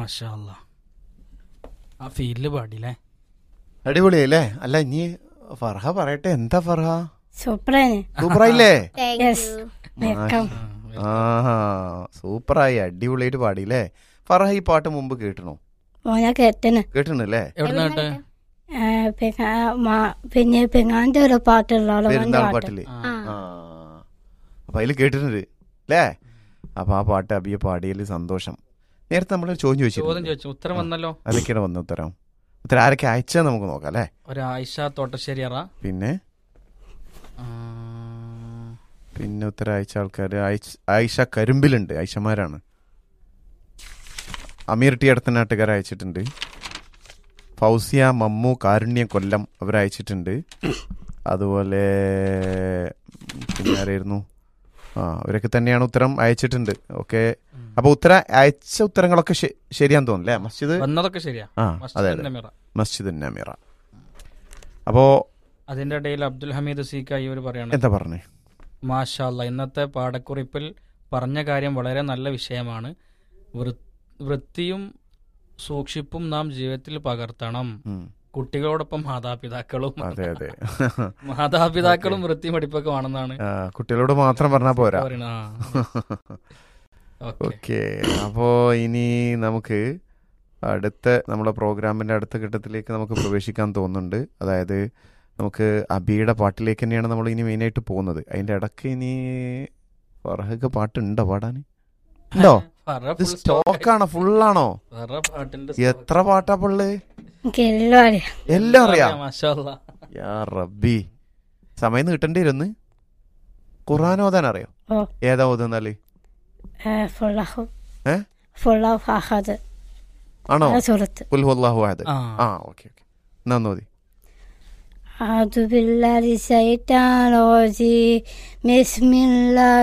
മാഷാ അല്ലാ. ആ ഫീൽഡില് പാടില്ലേ അടിപൊളിയല്ലേ അല്ല ഇനി ഫർഹ പറയട്ടെ എന്താ ഫർഹ സൂപ്പറാണ് സൂപ്പറായില്ലേ യെസ് വെൽക്കം ആഹാ സൂപ്പറായി അടിപൊളിയായിട്ട് പാടിയില്ലേ ഫർഹ ഈ പാട്ട് മുമ്പ് കേട്ടണോ മോനെ കേട്ടന് കേട്ടണല്ലേ എവിടെ കേട്ടെ ആ, പിന്നെ ആ, മാ- പിന്നെ പെങ്ങാന്റെ ഒരു പാട്ടുള്ള പെരുന്നാൾ പാട്ട് പാട്ടില് ആ ആ അപ്പൊ അതിൽ കേട്ടിട്ടുണ്ട് അല്ലേ അപ്പൊ ആ പാട്ട് അബിയെ പാടിയതിൽ സന്തോഷം നേരത്തെ നമ്മളൊരു ചോദ്യം ചോദ്യം ചോദിച്ചിട്ടുണ്ട് ചോദിച്ചു ഉത്തരം വന്നല്ലോ അതൊക്കെയാണ് വന്ന ഉത്തരം ഉത്തരം ആരൊക്കെ അയച്ചാൽ നമുക്ക് നോക്കാം അല്ലേ ഒരു ആയിഷ തോട്ടശ്ശേരിയറ പിന്നെ ആ, പിന്നെ ഉത്തരം അയച്ച ആൾക്കാർ ആയിഷ കരുമ്പിലുണ്ട് ആയിഷമാരാണ് അമീർ ടി അടുത്തനാട്ടുകാർ അയച്ചിട്ടുണ്ട് ഫൗസിയ മമ്മു കാരുണ്യം കൊല്ലം അവർ അയച്ചിട്ടുണ്ട് അതുപോലെ പിന്നെ ആരായിരുന്നു ആ അവരൊക്കെ തന്നെയാണ് ഉത്തരം അയച്ചിട്ടുണ്ട് ഓക്കെ ഉം. അപ്പൊ ഉത്തരം അയച്ച ഉത്തരങ്ങളൊക്കെ ശ- ശരിയാന്ന് തോന്നുന്നു അല്ലേ മസ്ജിദ് വന്നതൊക്കെ ശരിയാ ആ അതെ മസ്ജിദ് അതെ നമിറ മസ്ജിദ് നമീറ അപ്പോ അതിന്റെ ഇടയിൽ അബ്ദുൽ ഹമീദ് സീക്ക ഇവർ പറയാണ് എന്താ പറഞ്ഞേ മാഷാ അല്ലാ, ഇന്നത്തെ പാഠക്കുറിപ്പിൽ പറഞ്ഞ കാര്യം വളരെ നല്ല വിഷയമാണ് വൃ- വൃത്തിയും സൂക്ഷിപ്പും നാം ജീവിതത്തിൽ പകർത്തണം ഉം, കുട്ടികളോടൊപ്പം മാതാപിതാക്കളും അതെ അതെ മാതാപിതാക്കളും വൃത്തി പഠിപ്പൊക്കെ ആണെന്നാണ് ആ, കുട്ടികളോട് മാത്രം പറഞ്ഞാൽ പോരാ പറയണ ഓക്കെ ഓക്കെ അപ്പോ ഇനി നമുക്ക് അടുത്ത നമ്മുടെ പ്രോഗ്രാമിന്റെ അടുത്ത ഘട്ടത്തിലേക്ക് നമുക്ക് പ്രവേശിക്കാൻ തോന്നുന്നുണ്ട് അതായത് നമുക്ക് അബിയുടെ പാട്ടിലേക്ക് തന്നെയാണ് നമ്മൾ ഇനി മെയിനായിട്ട് പോകുന്നത് അതിന്റെ ഇടയ്ക്ക് ഇനി ഫർഹക്ക് പാട്ടുണ്ടോ പാടാൻ ഉണ്ടോ ഇത് സ്റ്റോക്കാണോ ഫുള്ളാണോ പാട്ടിന്റെ എത്ര പാട്ടാ പുള്ളി എനിക്ക് എല്ലാം അറിയാം എല്ലാം അറിയാം മാഷാ അല്ലാ. യാ റബ്ബി സമയം നീട്ടേണ്ടി വരുന്ന് ഖുർആൻ ഓതാൻ അറിയോ ഓ ഏതാ ഓതുന്നാല് ഫുള്ളാഹു ഏ? ഫുള്ളാഹു അഹദ് ആണോ ആ സുഹൃത്ത് കുൽ ഹുവല്ലാഹു അഹദ് ആ ആ ഓക്കെ ഓക്കെ എന്നാ ഒന്ന് മതി أعوذ بالله الشيطان الرجيم بسم الله